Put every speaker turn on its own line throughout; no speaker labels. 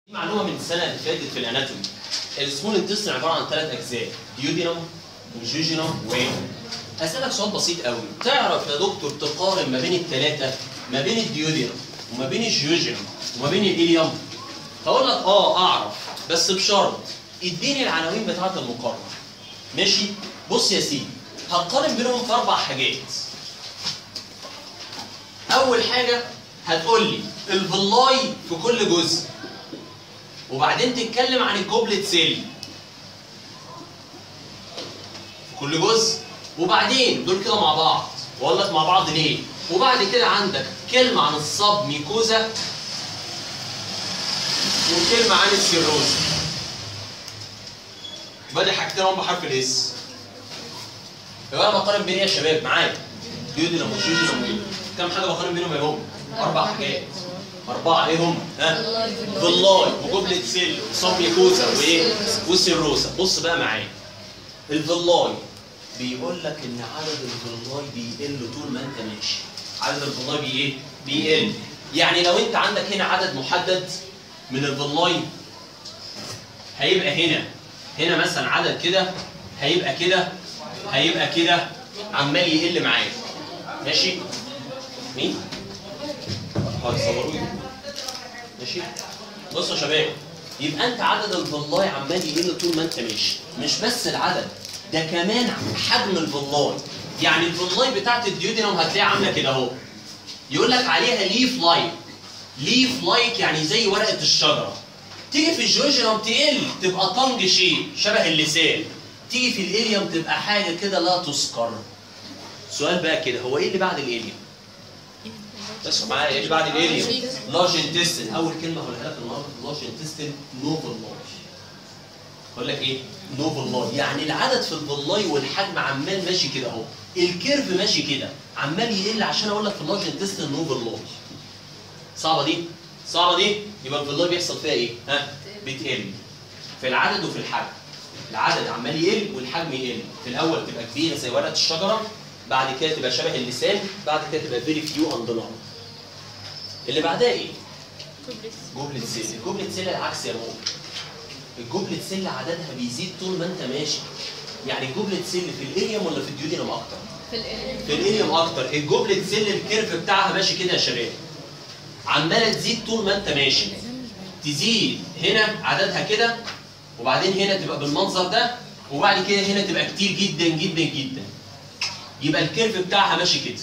معلومه من السنه اللي فاتت في الاناتومي السمول انتستين عباره عن ثلاث اجزاء ديودينم وجيجينم و اسالك سؤال بسيط قوي تعرف يا دكتور تقارن ما بين الثلاثه ما بين الديودينم وما بين الجيوجينم وما بين الاليوم هقول لك اه اعرف بس بشرط اديني العناوين بتاعه المقارنه ماشي بص يا سيدي هتقارن بينهم في اربع حاجات اول حاجه هتقول لي الفلاي في كل جزء وبعدين تتكلم عن الجوبلت سيل في كل جزء وبعدين دول كده مع بعض واقول لك مع بعض ليه وبعد كده عندك كلمه عن الصب ميكوزا وكلمه عن السيروز يبقى دي حاجتين هم بحرف الاس يبقى انا بقارن بين ايه يا شباب معايا ديودينم وجيودينم كم حاجه بقارن بينهم يا هم اربع حاجات أربعة إيه هم؟ ها؟ فلاي وجبلة سيل وصميكوزا وإيه؟ وسيروسا، بص بقى معايا. الفلاي بيقول لك إن عدد الفلاي بيقل طول ما أنت ماشي. عدد الفلاي بي إيه؟ بيقل. يعني لو أنت عندك هنا عدد محدد من الفلاي هيبقى هنا هنا مثلا عدد كده هيبقى كده هيبقى كده عمال يقل معاك. ماشي؟ مين؟ هيصوروا لي ماشي بصوا يا شباب يبقى انت عدد الفلاي عمال يقل طول ما انت ماشي مش بس العدد ده كمان حجم الفلاي يعني الفلاي بتاعت الديودينم هتلاقيها عامله كده اهو يقول لك عليها ليف لايك ليف لايك يعني زي ورقه الشجره تيجي في الجوجينم تقل تبقى طنج شيء شبه اللسان تيجي في الاليوم تبقى حاجه كده لا تذكر سؤال بقى كده هو ايه اللي بعد الاليوم بس معايا ايه اللي بعد الاليوم لارج انتستين اول كلمه هقولها لك النهارده في اللارج انتستين نوفل لاي اقول لك ايه نوفل لاي يعني العدد في الفلاي والحجم عمال ماشي كده اهو الكيرف ماشي كده عمال يقل عشان اقول لك في اللارج انتستين نوفل لاي صعبه دي صعبه دي يبقى الفلاي بيحصل فيها ايه ها بتقل في العدد وفي الحجم العدد عمال يقل والحجم يقل في الاول تبقى كبيره زي ورقه الشجره بعد كده تبقى شبه اللسان بعد كده تبقى فيري فيو اند نار اللي بعدها ايه؟ جملة سيل الجملة سيل العكس يا مؤمن الجملة سيل عددها بيزيد طول ما انت ماشي يعني الجملة سيل في الاليوم ولا في الديودينم اكتر؟
في الالم
في الاليوم اكتر الجملة سيل الكيرف بتاعها ماشي كده يا شباب عمالة تزيد طول ما انت ماشي تزيد هنا عددها كده وبعدين هنا تبقى بالمنظر ده وبعد كده هنا تبقى كتير جدا جدا جدا يبقى الكيرف بتاعها ماشي كده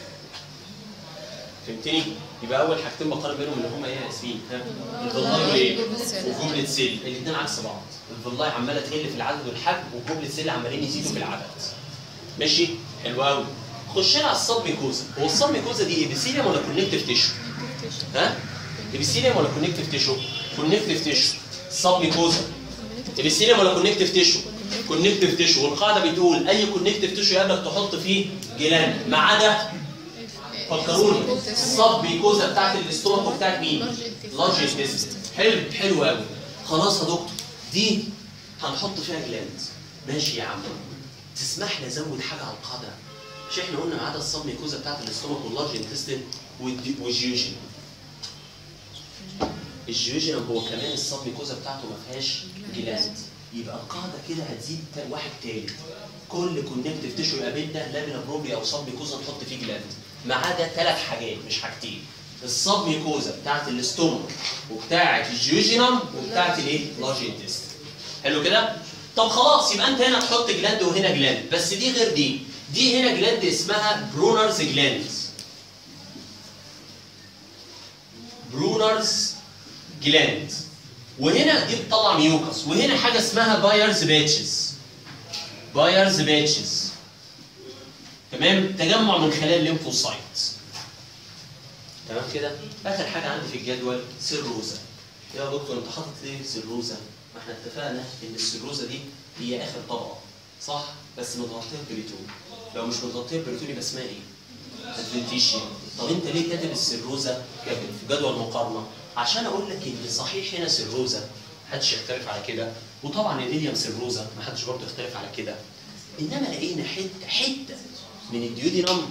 فهمتني؟ يبقى اول حاجتين بقارن بينهم اللي هما ايه يا ياسمين؟ ها؟ الفلاي وايه؟ وجملة سيل الاثنين عكس بعض الفلاي عماله تقل في العدد والحجم وجملة سيل عمالين يزيدوا في العدد ماشي؟ حلو قوي خش لنا على الصب ميكوزا هو الصب ميكوزا دي ابيثيليوم ولا كونكتيف تيشو؟ ها؟ ابيثيليوم ولا كونكتيف تيشو؟ كونكتيف تيشو الصب ميكوزا ابيثيليوم ولا كونكتيف تيشو؟ كونكتيف تيشو والقاعده بتقول اي كونكتيف تيشو يقدر تحط فيه جلاند ما عدا فكروني الصب ميكوزا بتاعت الاستومك وبتاعت مين؟ لارج انتستين حلو حلو قوي خلاص يا دكتور دي هنحط فيها جلاند ماشي يا عم تسمح لي ازود حاجه على القاعده مش احنا قلنا ما عدا الصب ميكوزا بتاعت الاستومك واللارج انتستين والجيوجين الجيوجين هو كمان الصب ميكوزا بتاعته ما فيهاش جلاند يبقى القاعده كده هتزيد تا- واحد تالت كل كونكتيف تيشو يقابلنا لامينا بروبلي او صب ميكوزا نحط فيه جلاند ما عدا ثلاث حاجات مش حاجتين الصب ميكوزا بتاعت الاستومك وبتاعت الجيوجينم وبتاعت الايه؟ لارج انتستين حلو كده؟ طب خلاص يبقى انت هنا تحط جلاند وهنا جلاند بس دي غير دي دي هنا جلاند اسمها برونرز جلاند برونرز جلاند وهنا دي بتطلع ميوكس وهنا حاجه اسمها بايرز باتشز بايرز باتشز تمام تجمع من خلال الليمفوسايت تمام كده اخر حاجه عندي في الجدول سيروزا يا دكتور انت حاطط ليه سيروزا ما احنا اتفقنا ان السيروزا دي هي اخر طبقه صح بس متغطيه بريتون لو مش متغطيه بريتون يبقى اسمها ايه ادفنتيشيا طب انت ليه كاتب السيروزا كاتب في جدول مقارنه عشان اقول لك ان صحيح هنا سيروزا محدش يختلف على كده وطبعا الاليوم سيروزا محدش برضه يختلف على كده انما لقينا حته حته من الديودينم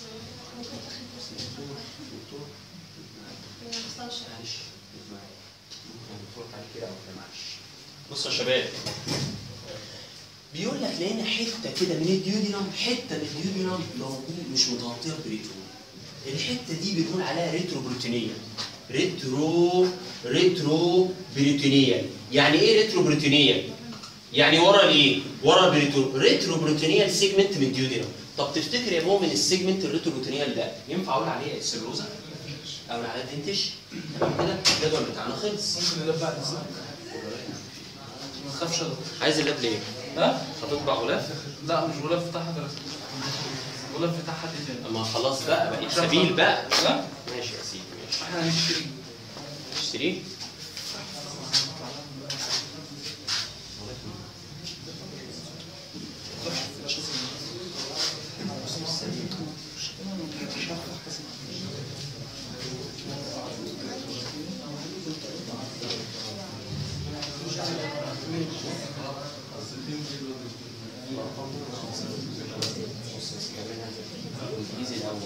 معلش معلش بصوا يا شباب بيقول لك لقينا حته كده من الديودينم حته من الديودينم موجود مش متغطيه بريترو الحته دي بنقول عليها ريترو بروتينيه ريترو ريترو بريتونيه يعني ايه ريترو بريتونيه يعني ورا الايه ورا البريتو ريترو بروتينيه سيجمنت من الديودينم طب تفتكر يا مؤمن السيجمنت الريترو بروتينيه ده ينفع اقول عليه السيلوزا اقول عليها دنتش تمام كده الجدول بتاعنا خلص
ممكن نلف بعد الزمن ما تخافش يا دكتور.
عايز اللاب ليه
ها؟
هتطبع غلاف
لا مش غلاف بتاع حد غلاف بتاع حد تاني
اما خلاص بقى بقيت سبيل بقى
لا
ماشي يا سيدي ماشي
احنا هنشتري
اشتريه الانجليزي الاول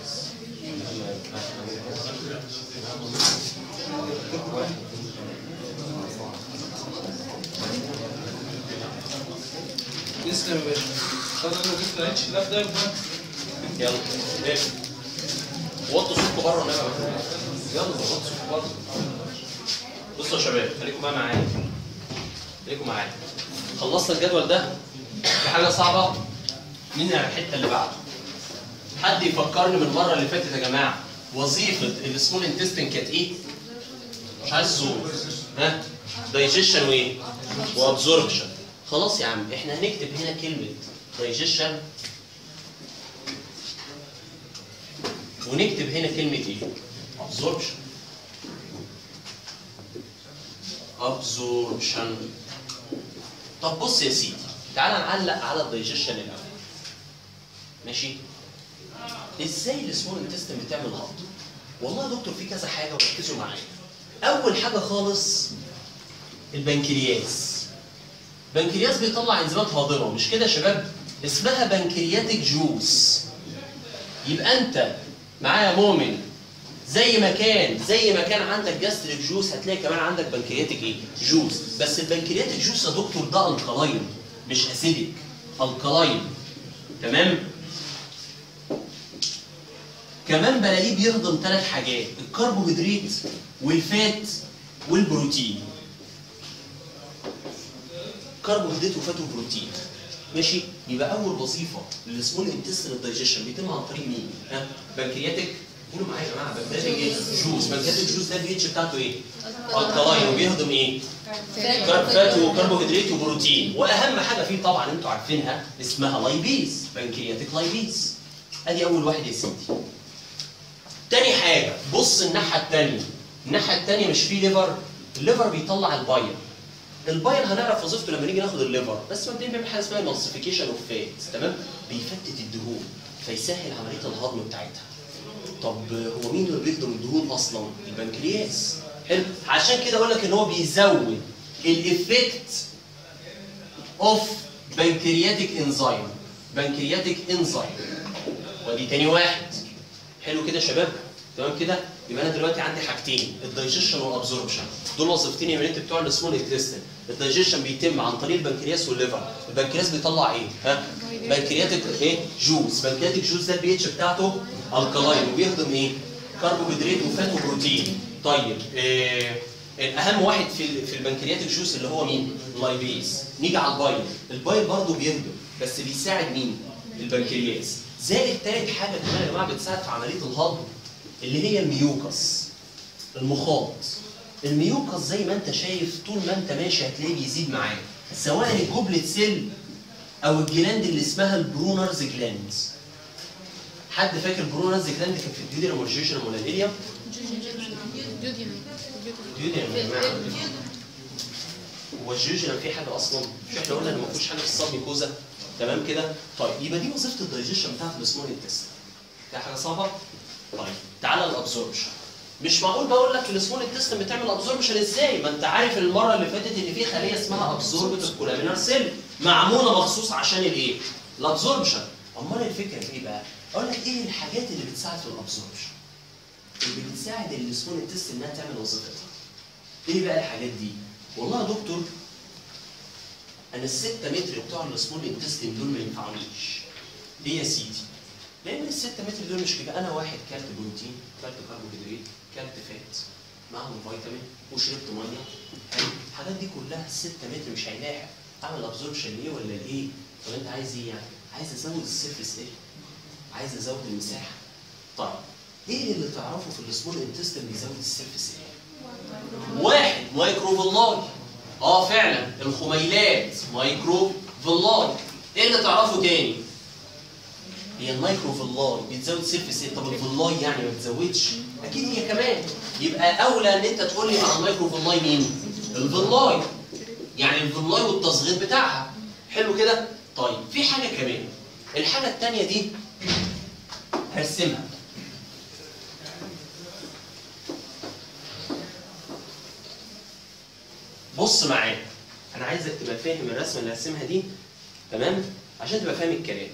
تسلم يا باشا خد انا جبت العيش لا ده ده
يلا ايه وطوا صوتكم بره والنبي يلا وطوا صوتكم بره بصوا يا شباب خليكم بقى معايا خليكم معايا خلصنا الجدول ده في حاجه صعبه ننقل على الحته اللي بعده حد يفكرني من المره اللي فاتت يا جماعه وظيفه السمول انتستين كانت ايه؟ مش عايز صوت ها؟ دايجيشن وايه؟ وابزوربشن خلاص يا عم احنا هنكتب هنا كلمه دايجيشن ونكتب هنا كلمة ايه؟ absorption absorption طب بص يا سيدي تعال نعلق على الدايجيشن الاول ماشي ازاي السمول انتستين بتعمل هضم والله يا دكتور في كذا حاجه وركزوا معايا اول حاجه خالص البنكرياس بنكرياس بيطلع انزيمات هاضمه مش كده يا شباب اسمها بنكرياتيك جوس يبقى انت معايا مؤمن زي ما كان زي ما كان عندك جاستريك جوس هتلاقي كمان عندك بنكرياتيك ايه؟ جوس بس البنكرياتيك جوس يا دكتور ده الكلاين مش اسيديك الكلاين تمام؟ كمان بلاقيه بيهضم ثلاث حاجات الكربوهيدرات والفات والبروتين كربوهيدرات وفات وبروتين ماشي يبقى اول وظيفه للسمول انتستين الدايجيشن بيتم عن طريق مين؟ ها؟ بنكرياتيك قولوا معايا يا جماعه بنكرياتيك ايه؟ جوز بنكرياتيك جوز ده البي اتش بتاعته ايه؟ الكلاين وبيهضم ايه؟ كارب فات وكربوهيدرات وبروتين واهم حاجه فيه طبعا انتوا عارفينها اسمها لايبيز بنكرياتيك لايبيز ادي اول واحد يا سيدي تاني حاجه بص الناحيه الثانيه الناحيه الثانيه مش فيه ليفر الليفر بيطلع البايل البايل هنعرف وظيفته لما نيجي ناخد الليفر بس مبدئيا بيعمل حاجه اسمها نوسيفيكيشن اوف فات تمام بيفتت الدهون فيسهل عمليه الهضم بتاعتها طب هو مين اللي بيهضم الدهون اصلا البنكرياس حلو عشان كده اقول لك ان هو بيزود الافكت اوف بنكرياتيك انزيم بنكرياتيك انزيم ودي تاني واحد حلو كده يا شباب تمام كده يبقى انا دلوقتي عندي حاجتين الدايجيشن والابزوربشن دول وظيفتين يا بنات بتوع السمول انتستين الدايجيشن بيتم عن طريق البنكرياس والليفر البنكرياس بيطلع ايه ها بنكرياتيك ايه جوز بنكرياتيك جوز ده البي اتش بتاعته الكلاين وبيهضم ايه كربوهيدرات وفات وبروتين طيب إيه اهم واحد في ال- في البنكرياتيك جوز اللي هو مين اللايبيز نيجي على البايل البايل برضه بيهضم بس بيساعد مين البنكرياس زائد تالت حاجه كمان يا جماعه بتساعد في عمليه الهضم اللي هي الميوكس المخاط الميوكس زي ما انت شايف طول ما انت ماشي هتلاقيه بيزيد معاك سواء الجوبلت سيل او الجلاند اللي اسمها البرونرز جلاند حد فاكر برونرز جلاند كان في الديودينم والجيجنم ولا الاليم؟ الديودينم يا جماعه هو الجيجنم فيه حاجه اصلا؟ مش احنا قلنا ان ما فيهوش حاجه في السبميكوزا تمام كده؟ طيب يبقى دي وظيفه الدايجيشن بتاعت السمول انتستين ده حاجه صعبه؟ طيب تعالى الابزوربشن مش معقول بقول لك السمول انتستين بتعمل ابزوربشن ازاي؟ ما انت عارف المره اللي فاتت ان في خليه اسمها ابزوربت كولامينار سيل معموله مخصوص عشان الايه؟ الابزوربشن امال الفكره في ايه بقى؟ اقول لك ايه الحاجات اللي بتساعد في الابزوربشن؟ اللي بتساعد السمول انتستين انها تعمل وظيفتها. ايه بقى الحاجات دي والله يا دكتور انا الستة متر بتوع السمول انتستين دول ما ينفعونيش ليه يا سيدي لان الستة متر دول مش كده انا واحد كلت بروتين كلت كربوهيدرات كلت فات معاهم فيتامين وشربت ميه حلو الحاجات دي كلها الستة متر مش هيلاحق اعمل ابزوربشن ليه ولا ليه طب انت عايز ايه يعني عايز ازود السيرفيس ايه عايز ازود المساحه طيب ايه اللي تعرفه في السمول انتستين بيزود السيرفيس ايه واحد مايكرو فيلاي اه فعلا الخميلات مايكرو فيلاي ايه اللي تعرفه تاني هي المايكرو فيلاي بتزود سيرفيس ايه طب الفيلاي يعني ما بتزودش اكيد هي كمان يبقى اولى ان انت تقول لي مع المايكرو فيلاي مين الفيلاي يعني الفيلاي والتصغير بتاعها حلو كده طيب في حاجه كمان الحاجه الثانيه دي هرسمها بص معايا انا عايزك تبقى فاهم الرسمه اللي هرسمها دي تمام عشان تبقى فاهم الكلام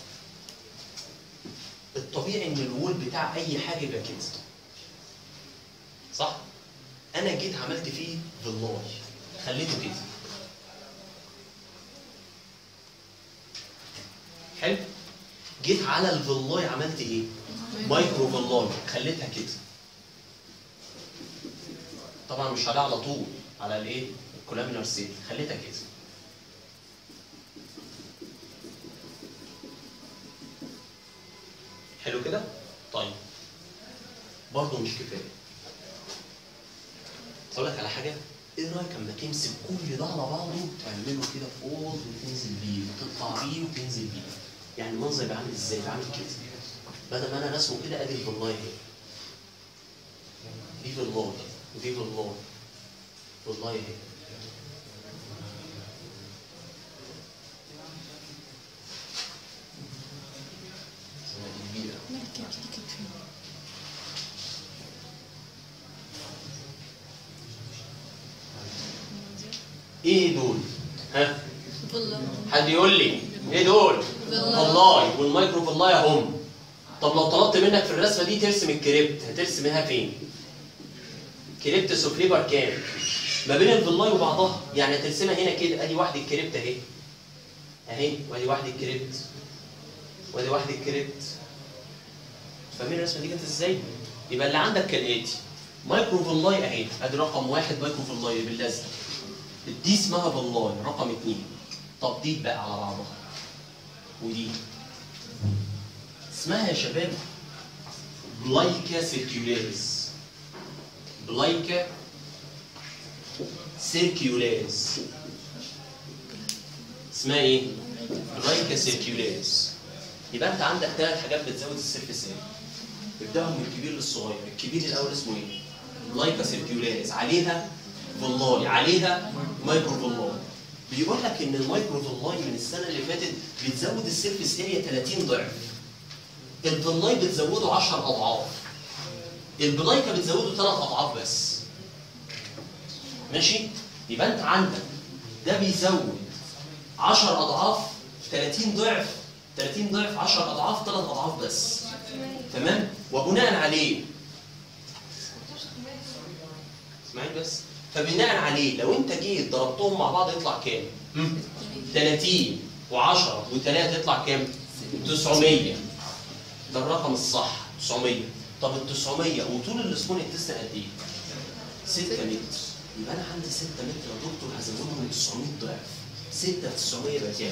الطبيعي ان الوول بتاع اي حاجه يبقى كده صح انا جيت عملت فيه فيلاي خليته كده حلو جيت على الفيلاي عملت ايه مايكرو فيلاي خليتها كده طبعا مش عليها على طول على الايه الكولامينار سيل خليتها كده حلو كده طيب برضه مش كفايه اقول لك على حاجه ايه رايك اما تمسك كل ده على بعضه تعمله كده فوق وتنزل بيه وتطلع بيه وتنزل بيه يعني المنظر يبقى عامل ازاي يبقى عامل كده بدل ما انا رسمه كده ادي الفلاي اهي دي فلاي ودي فلاي فلاي اهي سنة كبيرة ايه دول؟ ها؟ حد يقول لي ايه دول؟ فلاي والمايكرو فلاي هم طب لو طلبت منك في الرسمه دي ترسم الكريبت هترسمها فين؟ كريبت سوفليبر كام؟ ما بين الفلاي وبعضها يعني هترسمها هنا كده ادي واحده الكريبت اهي اهي وادي واحده الكريبت وادي واحده الكريبت فاهمين الرسمه دي جت ازاي؟ يبقى اللي عندك كالاتي مايكرو فلاي اهي ادي رقم واحد مايكرو فلاي باللزق دي اسمها فلاي رقم اثنين طب دي بقى على بعضها ودي اسمها يا شباب بلايكا سيركيولاريس بلايكا سيركيولاريس اسمها ايه؟ بلايكا سيركيولاريس يبقى انت عندك ثلاث حاجات بتزود السيرفيس ايه؟ ابداهم من الكبير للصغير، الكبير الاول اسمه ايه؟ بلايكا سيركيولاريس عليها فلاي عليها مايكرو فلاي بيقول لك ان المايكرو فلاي من السنه اللي فاتت بتزود السيرفيس اريا 30 ضعف الفلاي بتزوده 10 اضعاف البلايكا بتزوده 3 اضعاف بس ماشي يبقى انت عندك ده بيزود 10 اضعاف 30 ضعف 30 ضعف 10 اضعاف 3 اضعاف بس تمام وبناء عليه اسمعي بس فبناء عليه لو انت جيت ضربتهم مع بعض يطلع كام؟ 30 و10 و3 يطلع كام؟ 900 ده الرقم الصح 900 طب ال 900 وطول السبون التست قد ايه؟ 6 متر يبقى انا عندي 6 متر يا دكتور هزودهم 900 ضعف 6 في 900 يبقى كام؟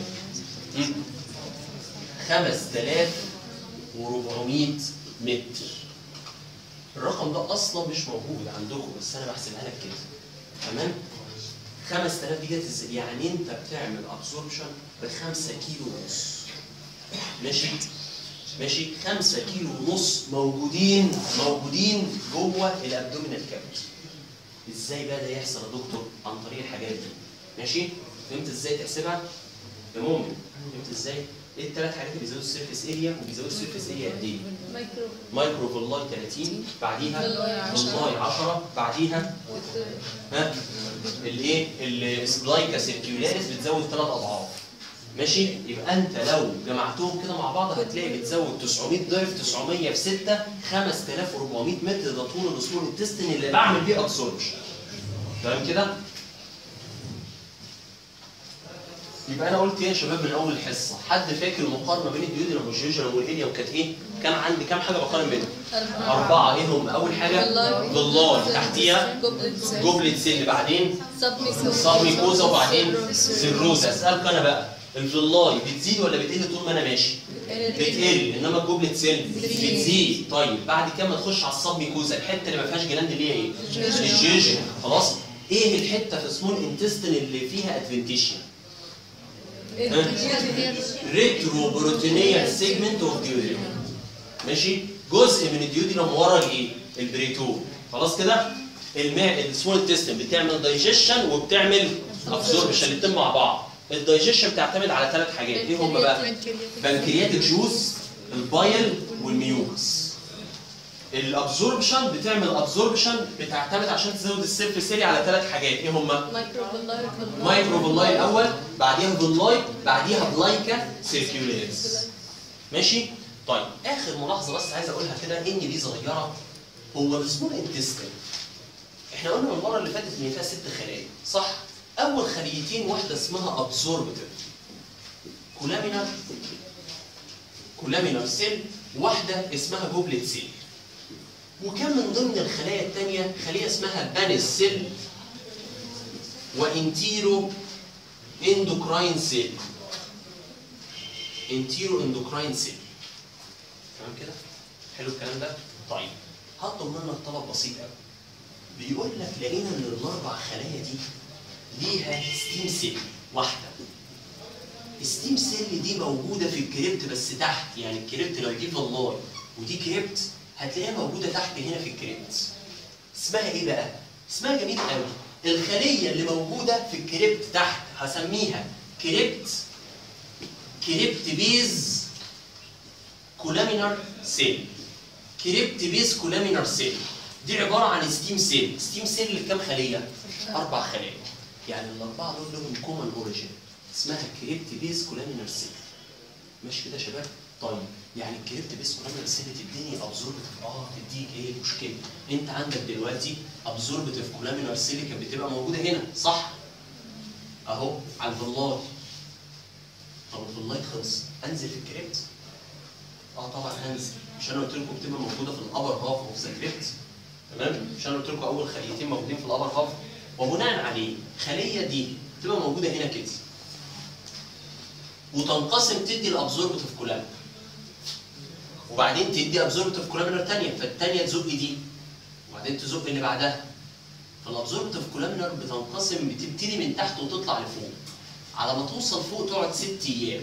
5400 متر الرقم ده اصلا مش موجود عندكم بس انا بحسبها لك كده تمام 5000 دي جت ازاي يعني انت بتعمل ابسوربشن ب 5 كيلو ونص ماشي ماشي 5 كيلو ونص موجودين موجودين جوه الابدومينال كافيتي ازاي بقى ده يحصل يا دكتور عن طريق الحاجات دي ماشي فهمت ازاي تحسبها يا مؤمن فهمت ازاي ايه الثلاث حاجات اللي بيزودوا السيرفيس اريا وبيزودوا السيرفيس اريا قد ايه
مايكرو
مايكرو فولاي 30 بعديها
فولاي
فولاي 10 بعديها ها الايه السبلايكا سيركيولاريس بتزود ثلاث اضعاف ماشي يبقى انت لو جمعتهم كده مع بعض هتلاقي بتزود 900 ضعف 900 في 6 5400 متر ده طول الاسبوع التستن اللي بعمل بيه ابسوربشن تمام كده يبقى انا قلت ايه يا شباب من اول الحصه حد فاكر المقارنه بين الديودينم والجيجنم والهيليوم كانت ايه كان عندي كام حاجه بقارن بينهم اربعه ايه هم اول حاجه بالله تحتيها جمله سن بعدين سابميكوزا وبعدين سيروزا اسالك انا بقى الفيلاي بتزيد ولا بتقل طول ما انا ماشي بتقل انما الجوبلت سيل بتزيد طيب بعد كده ما تخش على السابميكوزا الحته اللي ما فيهاش جلاند اللي هي ايه الجيجن خلاص ايه الحته في سمول انتستين اللي فيها ادفنتيشن ريترو بروتينيال سيجمنت اوف ديودينم ماشي جزء من الديودينم ورا الايه البريتون خلاص كده الماء السمول انتستين بتعمل دايجيشن وبتعمل ابزوربشن الاثنين مع بعض الدايجيشن بتعتمد على ثلاث حاجات ايه هم بقى بنكرياتيك جوز البايل والميوكس الابزوربشن بتعمل ابزوربشن بتعتمد عشان تزود السيرف سيري على ثلاث حاجات ايه هم مايكروفيلاي الاول بعديها فيلاي بعديها بلايكا سيركيوليرز ماشي طيب اخر ملاحظه بس عايز اقولها كده ان دي صغيره هو السمول انتستين احنا قلنا من المره اللي فاتت ان فيها ست خلايا صح اول خليتين واحده اسمها ابزوربتيف كولامينر كولامينر سيل واحده اسمها جوبلت سيل وكان من ضمن الخلايا الثانيه خليه اسمها بانس سيل وانتيرو اندوكراين سيل انتيرو اندوكراين سيل تمام كده حلو الكلام ده طيب هطلب منك طلب بسيط قوي بيقول لك لقينا ان الاربع خلايا دي ليها ستيم سيل واحده الستيم سيل دي موجوده في الكريبت بس تحت يعني الكريبت لو دي فلاي ودي كريبت هتلاقيها موجوده تحت هنا في الكريبت اسمها ايه بقى اسمها جميل قوي الخليه اللي موجوده في الكريبت تحت هسميها كريبت كريبت بيز كولامينر سيل كريبت بيز كولامينر سيل دي عباره عن ستيم سيل ستيم سيل اللي كام خليه اربع خلايا يعني الاربعه دول لهم كومن اوريجين اسمها كريبت بيز كولامينر سيل ماشي كده يا شباب طيب يعني الكريبت بيز كولامينر سيل تديني ابزوربتيف اه تديك ايه المشكله انت عندك دلوقتي ابزوربتيف كولامينر سيل كانت بتبقى موجوده هنا صح اهو على الفلاي طب الفلاي خلص انزل في الكريبت اه طبعا هنزل مش انا قلت لكم بتبقى موجوده في الابر هاف اوف ذا كريبت تمام مش انا قلت لكم اول خليتين موجودين في الابر هاف وبناء عليه الخليه دي بتبقى موجوده هنا كده وتنقسم تدي الابزوربتيف كولامينر وبعدين تدي ابزوربتيف كولامينر ثانيه فالثانيه تزق دي وبعدين تزق اللي بعدها فالابزوربتيف كولامينر بتنقسم بتبتدي من تحت وتطلع لفوق على ما توصل فوق تقعد ست ايام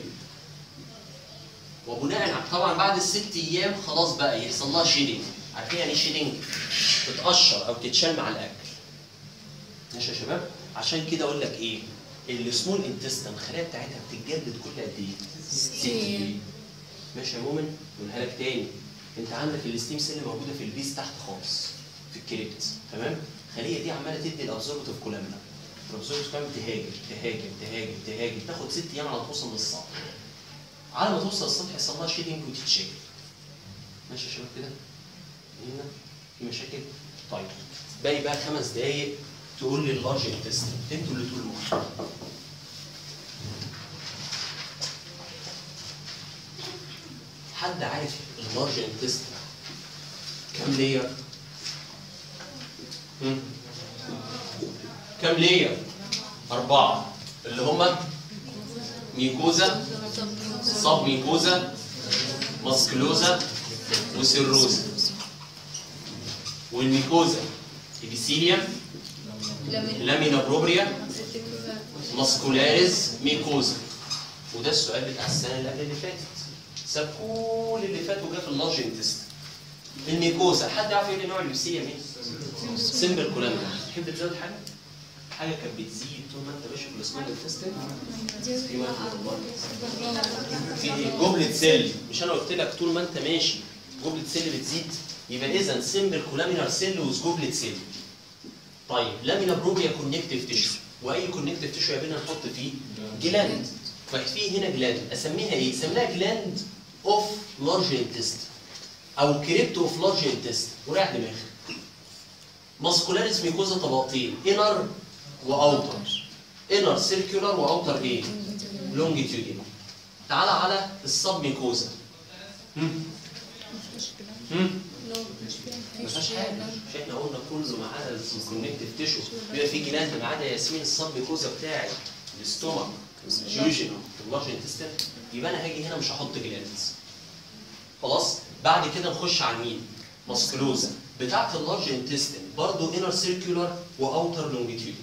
وبناء على طبعا بعد الست ايام خلاص بقى يحصل لها شيدنج عارفين يعني ايه شيدنج؟ تتقشر او تتشال مع الاكل ماشي يا شباب عشان كده اقول لك ايه السمول انتستين الخلايا بتاعتها بتتجدد كل قد ايه؟ ست ايام ماشي يا مؤمن نقولها لك تاني انت عندك الستيم سيل موجوده في البيس تحت خالص في الكريبت تمام الخليه دي عماله تدي الابزوربتيف كولامنا الابزوربتيف كولامنا تهاجم تهاجم تهاجم تهاجم تاخد ست ايام على ما توصل للسطح على ما توصل للسطح يحصل لها شيدنج وتتشكل ماشي يا شباب كده هنا في مشاكل طيب باقي بقى خمس دقايق تقول لي اللارج انتستين انتوا اللي تقولوا حد عارف اللارج انتستين كام لير؟ هم؟ كام لير؟ أربعة اللي هما ميكوزا صاب ميكوزا ماسكلوزا وسيروزا والميكوزا ابيثيليا لامينا بروبريا ماسكولاريز ميكوزا وده السؤال بتاع السنه اللي قبل اللي فاتت ساب كل اللي فات وجا في اللارج انتست الميكوزا حد يعرف ايه نوع الابيثيليا مين؟ سمبل كولامينا تحب تزود حاجه؟ حاجه كانت بتزيد طول ما انت ماشي في السمول انتستين في مايكرو في جملة سيل مش انا قلت لك طول ما انت ماشي جملة سيل بتزيد يبقى اذا سمبل كولامينار سيل وز جملة سيل طيب لامينا بروبيا كونكتيف تيشو واي كونكتيف تيشو يا بينا نحط فيه جلاند ففي هنا جلاند اسميها ايه؟ اسميها جلاند اوف لارج انتست او كريبت اوف لارج انتست وريح دماغك ماسكولاريس ميكوزا طبقتين انر واوتر انر سيركيولار واوتر ايه لونجيتيودينال تعالى على السب ميكوزا هم؟ هم؟ ما فيهاش حاجه مش احنا قلنا كله ما عدا الكونكتيف تيشو بيبقى في جلاند ما عدا ياسمين السب ميكوزا بتاعي الاستومك الجيوجينال اللارج انتستين يبقى انا هاجي هنا مش هحط جلاندز خلاص بعد كده نخش على مين ماسكلوزا بتاعت اللارج انتستين برضه انر سيركيولار واوتر لونجيتيود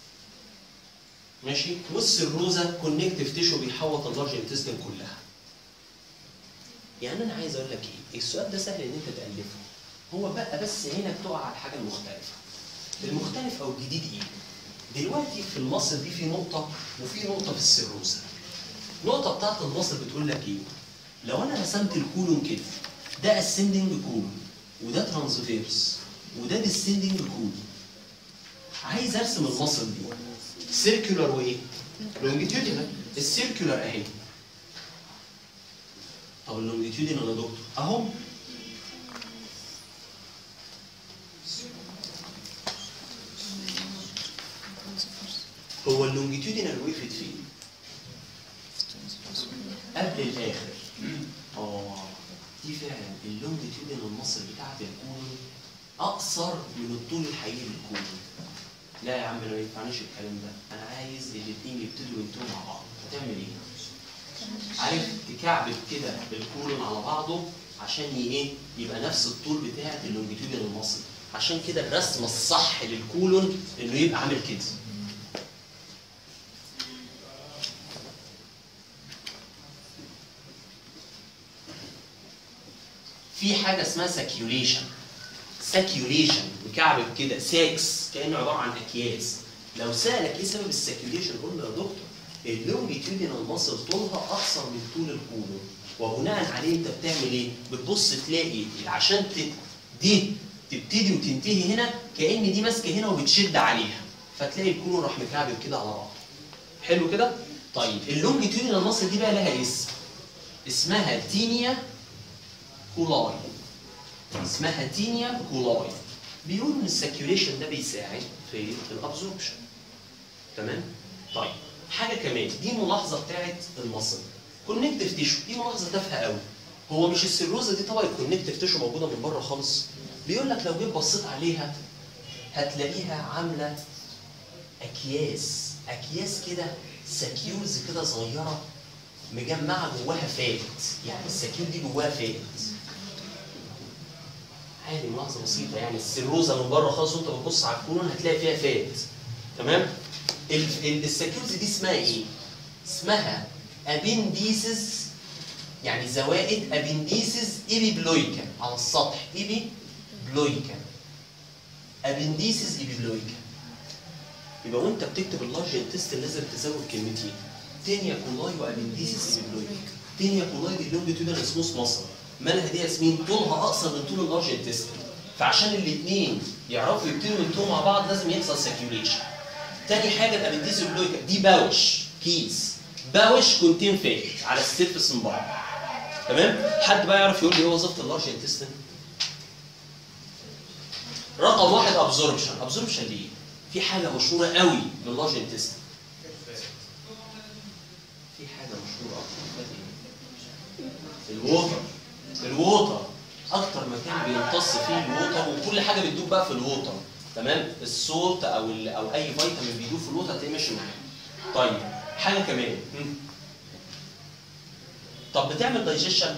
ماشي والسيروزا كونكتيف تيشو بيحوط اللارج انتستين كلها يعني انا عايز اقول لك ايه السؤال ده سهل ان انت تالفه هو بقى بس هنا بتقع على الحاجه المختلفه المختلف او الجديد ايه دلوقتي في المصل دي في نقطه وفي نقطه في السيروزا النقطه بتاعت المصل بتقول لك ايه لو انا رسمت الكولون كده ده اسندنج كولون وده ترانسفيرس وده ديسندنج كولون عايز ارسم المصل دي سيركيولار وايه لونجيتيودينال السيركيولار اهي طب اللونجيتيودينال يا دكتور اهو هو اللونجيتيودينال وقفت فين قبل الاخر اه دي فعلا اللونجيتيودينال مصر بتاعت الكون اقصر من الطول الحقيقي للكون لا يا عم انا ما ينفعنيش الكلام ده انا عايز الاثنين يبتدوا ينتهوا مع بعض هتعمل ايه؟ عارف تكعبل كده الكولون على بعضه عشان ي- ايه يبقى نفس الطول بتاعت اللونجيتيودينال مصر عشان كده الرسمه الصح للكولون انه يبقى عامل كده في حاجه اسمها ساكيوليشن ساكيوليشن مكعبب كده ساكس كانه عباره عن اكياس لو سالك ايه سبب الساكيوليشن قول له يا دكتور اللونجيتيودينال ماسل طولها اقصر من طول الكولون وبناء عليه انت بتعمل ايه؟ بتبص تلاقي عشان ت... دي تبتدي وتنتهي هنا كان دي ماسكه هنا وبتشد عليها فتلاقي الكولون راح مكعبب كده على بعض حلو كده؟ طيب اللونجيتيودينال ماسل دي بقى لها اسم اسمها تينيا كولاي اسمها تينيا كولاي بيقولوا ان الساكيوليشن ده بيساعد في الابزوربشن تمام طيب حاجه كمان دي ملاحظه بتاعت المصل كونكتيف تيشو دي ملاحظه تافهه قوي هو مش السيروزا دي طبعا الكونكتيف تيشو موجوده من بره خالص بيقول لك لو جيت بصيت عليها هتلاقيها عامله اكياس اكياس كده سكيولز كده صغيره مجمعه جواها فات يعني السكيول دي جواها فات عادي ملاحظه بسيطه يعني السيروزا من بره خالص وانت بتبص على الكولون هتلاقي فيها فات تمام ال- ال- السكيولز دي اسمها ايه اسمها ابنديسز يعني زوائد ابنديسز ايبيبلويكا على السطح ايبيبلويكا ابنديسز ايبيبلويكا يبقى وانت بتكتب اللارج انتستين لازم تزود كلمتين تينيا كولاي وابنديسز ايبيبلويكا تينيا كولاي دي لونجيتودينال سموث مصر مالها دي ياسمين طولها اقصر من طول اللارج انتستين فعشان الاثنين يعرفوا يبتدوا ينتهوا مع بعض لازم يحصل سيركيوليشن تاني حاجه الابنديس ايبيبلويكا دي باوش كيس باوش كونتين فات على السيرفس من بره تمام حد بقى يعرف يقول لي ايه وظيفه اللارج انتستين رقم واحد ابزوربشن ابزوربشن ليه في حاجه مشهوره قوي لللارج انتستين في حاجه مشهوره اكتر الووتر الووتر اكتر مكان بيمتص فيه الووتر وكل حاجه بتدوب بقى في الووتر تمام السولت او ال او اي فيتامين بيدوب في الووتر تلاقيه ماشي معاه طيب حاجه كمان مم. طب بتعمل دايجيشن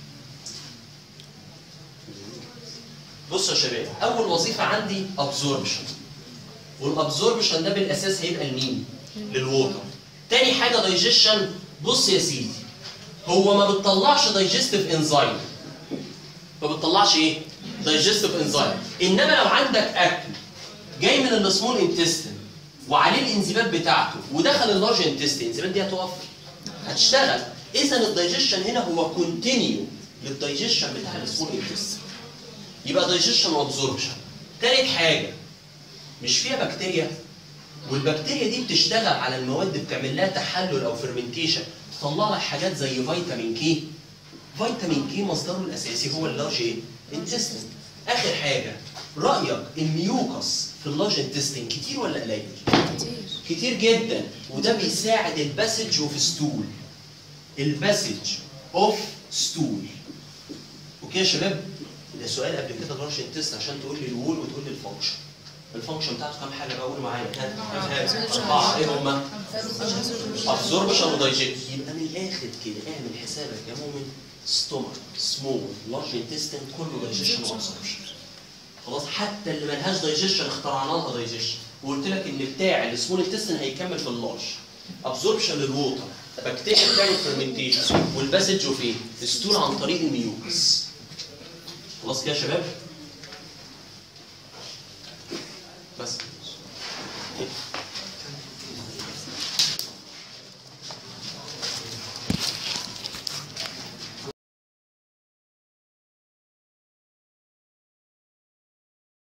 بصوا يا شباب اول وظيفه عندي ابزوربشن والابزوربشن ده بالاساس هيبقى لمين للووتر تاني حاجه دايجيشن بص يا سيدي هو ما بتطلعش دايجستيف انزيم ما بتطلعش ايه دايجستيف انزيم انما لو عندك اكل جاي من السمول انتستين وعليه الانزيمات بتاعته ودخل اللارج انتستين الانزيمات دي هتقف هتشتغل اذا الدايجيشن هنا هو كونتينيو للدايجيشن بتاع السمول انتستين يبقى دايجيشن وابزوربشن تالت حاجه مش فيها بكتيريا والبكتيريا دي بتشتغل على المواد بتعمل لها تحلل او فيرمنتيشن تطلع لك حاجات زي فيتامين كي فيتامين كي مصدره الاساسي هو اللارج ايه؟ انتستين اخر حاجه رايك الميوكس في اللارج انتستين كتير ولا قليل كتير جدا وده بيساعد الباسج اوف ستول الباسج اوف ستول اوكي يا شباب ده سؤال قبل كده اللارج انتست عشان تقول لي الوول وتقول لي الفانكشن الفانكشن بتاعته كام حاجه بقى قول معايا ها اربعه ايه هما؟ ابزوربشن ودايجيشن يبقى من الاخر كده اعمل حسابك يا مؤمن ستومك سمول لارج انتستين كله دايجيشن وابزوربشن خلاص حتى اللي ملهاش دايجيشن اخترعنا لها دايجيشن وقلت لك ان بتاع السمول انتستين هيكمل في اللارج ابزوربشن للووتر بكتيريا بتعمل فيرمنتيشن والباسج اوف ايه؟ الستول عن طريق الميوكس خلاص كده يا شباب